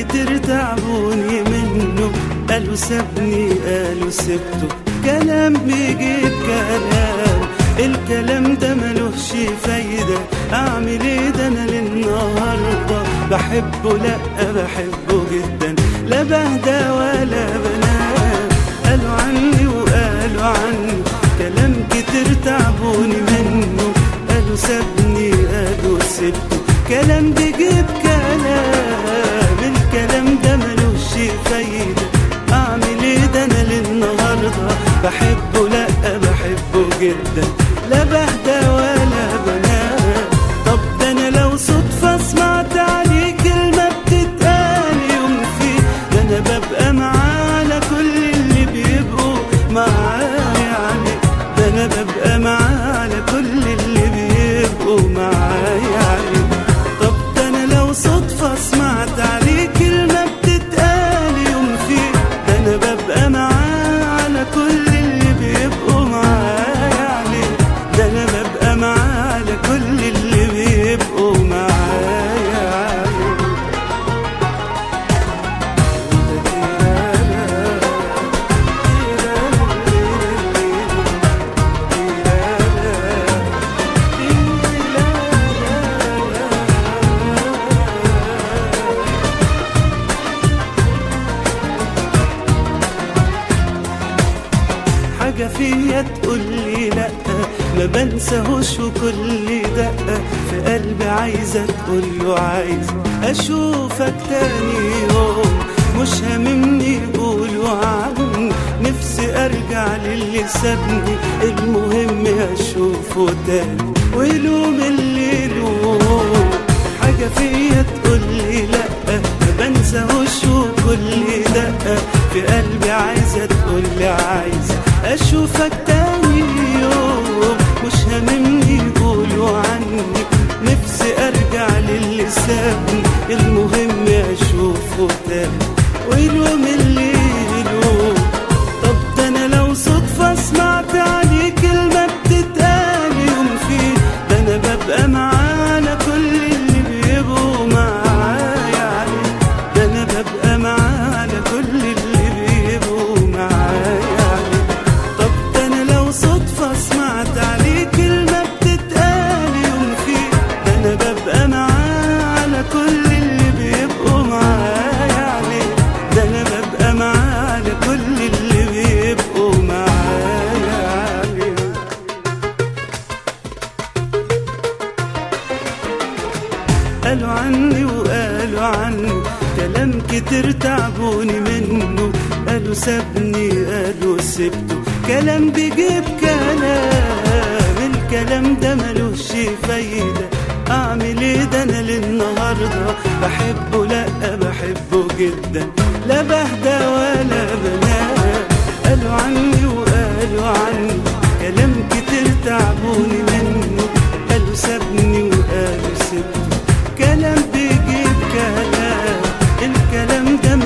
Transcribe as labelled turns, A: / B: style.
A: كتير تعبوني منه قالوا سابني قالوا سبته كلام بيجيب كلام الكلام ده ملوش فايدة أعمل إيه ده أنا للنهاردة بحبه لأ بحبه جدا لا بهدى ولا بنام قالوا عني وقالوا عني كلام كتير تعبوني منه قالوا سابني قالوا سبته كلام بيجيب كلام الكلام ده ملوش فايدة أعمل إيه ده أنا للنهاردة بحبه لأ بحبه جدا لا بهدى ولا بنام طب ده أنا لو صدفة سمعت عليه كلمة بتتقال يوم فيه ده أنا ببقى معاه على كل اللي بيبقوا معاه يعني ده أنا ببقى معاه على كل اللي بيبقوا معاه يعني طب ده أنا لو صدفة سمعت عليه كلمة بتتقال يوم فيه ده أنا ببقى معاه على كل اللي بيبقوا معاه يعني ده أنا ببقى معاه على كل اللي بيبقوا معاه يعني حاجة فيا تقولي لأ ما بنساهوش وكل دقة في قلبي عايزة تقوله عايز أشوفك تاني يوم مش هاممني يقولوا عني نفسي أرجع للي سابني المهم أشوفه تاني ويلوم اللي يلوم حاجة فيا تقولي لأ ما بنساهوش وكل دقة في قلبي عايزة تقولي عايز أشوفك تاني يوم مش هاممني يقولوا عني نفسي أرجع للي سابني المهم أشوفه تاني ويلوم اللي يلوم طب ده أنا لو صدفة سمعت عليه كلمة بتتقال يوم فيه ده أنا ببقى معاه على كل اللي بيبقوا معاه يعني ده أنا ببقى معاه على كل اللي بيبقوا معاه يعني طب ده أنا لو صدفة سمعت عليه كلمة بتتقال يوم فيه ده أنا ببقى معاه على كل اللي بيبقوا معاه يعني ده أنا ببقى معاه على كل اللي بيبقوا معاه يعني قالوا عني وقالوا عني كلام كتير تعبوني منه قالوا سابني قالوا سبته كلام بيجيب كلام الكلام ده ملوش فايدة أعمل إيه ده أنا للنهاردة بحبه لأ بحبه جدا لا بهدى ولا بنام قالوا عني وقالوا عني كلام كتير تعبوني منه قالوا سابني وقالوا سبته كلام بيجيب كلام الكلام ده